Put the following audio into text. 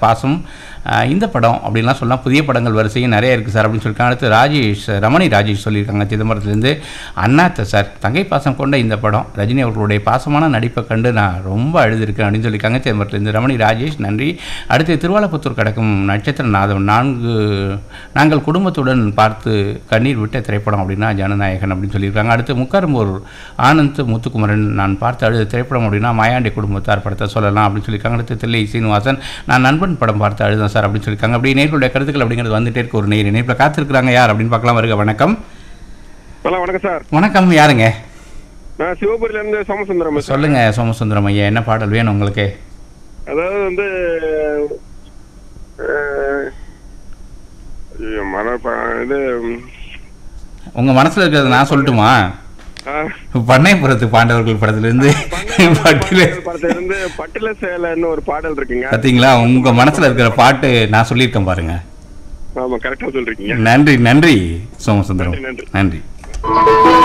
பாசம் அஹ், இந்த படம் அப்படின்லாம் சொல்லலாம் புதிய படங்கள் வரிசையும் நிறைய இருக்குது சார் அப்படின்னு சொல்லியிருக்காங்க அடுத்து ராஜேஷ் ரமணி ராஜேஷ் சொல்லியிருக்காங்க சிதம்பரத்துலேருந்து அண்ணாத்த சார் தங்கை பாசம் கொண்ட இந்த படம் ரஜினி அவர்களுடைய பாசமான நடிப்பை கண்டு நான் ரொம்ப அழுதுருக்கேன் அப்படின்னு சொல்லியிருக்காங்க சிதம்பரத்துலேருந்து ரமணி ராஜேஷ் நன்றி அடுத்து திருவாலப்புத்தூர் கிடக்கும் நட்சத்திர நாதம் நான்கு நாங்கள் குடும்பத்துடன் பார்த்து கண்ணீர் விட்ட திரைப்படம் அப்படின்னா ஜனநாயகன் அப்படின்னு சொல்லியிருக்காங்க அடுத்து முக்கரும்பூர் ஆனந்த் முத்துக்குமரன் நான் பார்த்து அழுத திரைப்படம் அப்படின்னா மாயாண்டி குடும்பத்தார் படத்தை சொல்லலாம் அப்படின்னு சொல்லியிருக்காங்க அடுத்து தில்லை சீனிவாசன் நான் நண்பன் படம் பார்த்து அழுதேன் சார் அப்படின்னு சொல்லியிருக்காங்க அப்படி நேர்களுடைய கருத்துக்கள் அப்படிங்கிறது வந்துட்டே இருக்கு ஒரு நேர் இணைப்பில் காத்திருக்கிறாங்க யார் அப்படின்னு பார்க்கலாம் வருக வணக்கம் ஹலோ வணக்கம் சார் வணக்கம் யாருங்க நான் சிவபுரியில இருந்து சோமசுந்தரம் பேசுறேன். சொல்லுங்க சோமசுந்தரம் ஐயா என்ன பாடல் வேணும் உங்களுக்கு அதாவது வந்து அஹ், ஐயோ, மன ப- இது உங்க மனசுல இருக்கிறத நான் சொல்லட்டுமா ஆஹ், பண்ணைப்புறத்து பாண்டவர்கள் படத்திலிருந்து பட்டியல படத்துல இருந்து பட்டில சேலைன்னு ஒரு பாடல் இருக்குங்க பார்த்தீங்களா உங்க மனசுல இருக்கிற பாட்டு நான் சொல்லியிருக்கேன் பாருங்க ஆமா கரெக்டா சொல்றீங்க நன்றி நன்றி சோமசுந்தரம் நன்றி, நன்றி